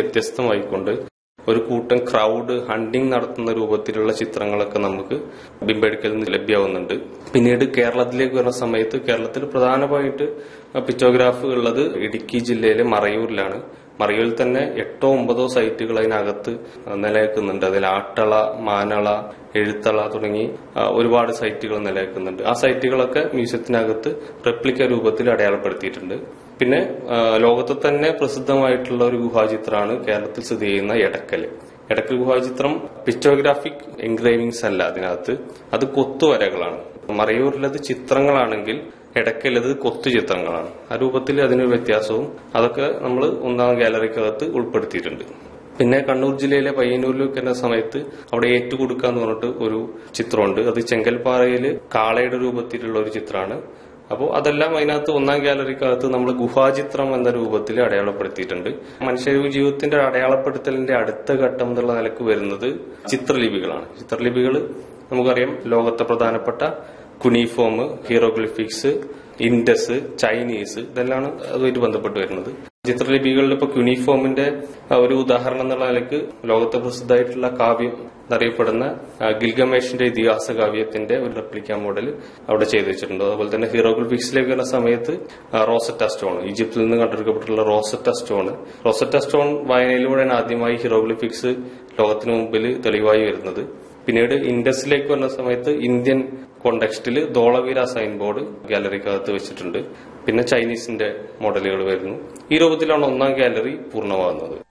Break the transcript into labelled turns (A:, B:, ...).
A: വ്യത്യസ്തമായിക്കൊണ്ട് ഒരു കൂട്ടം crowd hunting നടത്തുന്ന രൂപത്തിലുള്ള ചിത്രങ്ങളൊക്കെ നമുക്ക് ബിംബെടുക്കൽ നിന്ന് ലഭ്യമാവുന്നുണ്ട് പിന്നീട് കേരളത്തിലേക്ക് വരുന്ന സമയത്ത് കേരളത്തിൽ പ്രധാനമായിട്ട് പിക്ചോഗ്രാഫ് ഉള്ളത് ഇടുക്കി ജില്ലയിലെ മറയൂരിലാണ് മറയൂരിൽ തന്നെ എട്ടോ ഒമ്പതോ സൈറ്റുകൾ അതിനകത്ത് നിലനിൽക്കുന്നുണ്ട് അതിൽ ആട്ടള മാനള എഴുത്തള തുടങ്ങി ആ, ഒരുപാട് സൈറ്റുകൾ നിലനിൽക്കുന്നുണ്ട് ആ സൈറ്റുകളൊക്കെ മ്യൂസിയത്തിനകത്ത് റെപ്ലിക്ക രൂപത്തിൽ അടയാളപ്പെടുത്തിയിട്ടുണ്ട് പിന്നെ ആ, ലോകത്തെ തന്നെ പ്രസിദ്ധമായിട്ടുള്ള ഒരു ഗുഹാചിത്രമാണ് കേരളത്തിൽ സ്ഥിതി ചെയ്യുന്ന എടക്കല് എടക്കൽ ഗുഹാചിത്രം പിക്ചോഗ്രാഫിക് എൻഗ്രേവിങ്സ് അല്ല അതിനകത്ത് അത് കൊത്തുവരകളാണ് മറയൂരിലത് ചിത്രങ്ങളാണെങ്കിൽ ഇടയ്ക്കലത് കൊത്തു ചിത്രങ്ങളാണ് ആ രൂപത്തിൽ അതിനൊരു വ്യത്യാസവും അതൊക്കെ നമ്മൾ ഒന്നാം ഗാലറിക്കകത്ത് ഉൾപ്പെടുത്തിയിട്ടുണ്ട് പിന്നെ കണ്ണൂർ ജില്ലയിലെ പയ്യന്നൂരിലേക്ക് വരുന്ന സമയത്ത് അവിടെ ഏറ്റുകൊടുക്കുക എന്ന് പറഞ്ഞിട്ട് ഒരു ചിത്രമുണ്ട് അത് ചെങ്കൽപ്പാറയിൽ കാളയുടെ രൂപത്തിലുള്ള ഒരു ചിത്രമാണ് അപ്പോൾ അതെല്ലാം അതിനകത്ത് ഒന്നാം ഗാലറിക്കകത്ത് നമ്മൾ ഗുഹാചിത്രം എന്ന രൂപത്തിൽ അടയാളപ്പെടുത്തിയിട്ടുണ്ട് മനുഷ്യ ജീവിതത്തിന്റെ അടയാളപ്പെടുത്തലിന്റെ അടുത്ത ഘട്ടം എന്നുള്ള നിലക്ക് വരുന്നത് ചിത്രലിപികളാണ് ചിത്രലിപികൾ നമുക്കറിയാം ലോകത്തെ പ്രധാനപ്പെട്ട കുനിഫോം ഹീറോഗ്ലിഫിക്സ് ഇൻഡസ് ചൈനീസ് ഇതെല്ലാം അതുമായിട്ട് ബന്ധപ്പെട്ട് വരുന്നത് ചിത്രലിപികളിൽ ഇപ്പൊ ക്യൂണിഫോമിന്റെ ആ, ഒരു ഉദാഹരണം എന്നുള്ള നിലയ്ക്ക് ലോകത്തെ പ്രസിദ്ധമായിട്ടുള്ള കാവ്യം എന്നറിയപ്പെടുന്ന ആ, ഗിൽഗമേഷിന്റെ ഇതിഹാസ കാവ്യത്തിന്റെ ഒരു റെപ്ലിക്ക മോഡൽ അവിടെ ചെയ്തു വെച്ചിട്ടുണ്ട് അതുപോലെ തന്നെ ഹീറോഗ്ലിഫിക്സിലേക്ക് വരുന്ന സമയത്ത് ആ, റോസറ്റ സ്റ്റോൺ ഈജിപ്തിൽ നിന്ന് കണ്ടെടുക്കപ്പെട്ടുള്ള റോസറ്റ സ്റ്റോൺ റോസറ്റ സ്റ്റോൺ വായനയിലൂടെയാണ് ആദ്യമായി ഹീറോഗ്ലിഫിക്സ് ലോകത്തിന് മുമ്പിൽ തെളിവായി വരുന്നത് പിന്നീട് ഇൻഡസിലേക്ക് വരുന്ന സമയത്ത് ഇന്ത്യൻ കോണ്ടെക്സ്റ്റിൽ ധോളവീര സൈൻ ബോർഡ് ഗാലറിക്കകത്ത് വെച്ചിട്ടുണ്ട് പിന്നെ ചൈനീസിന്റെ മോഡലുകൾ വരുന്നു ഈ രൂപത്തിലാണ് ഒന്നാം ഗാലറി പൂർണ്ണമാകുന്നത്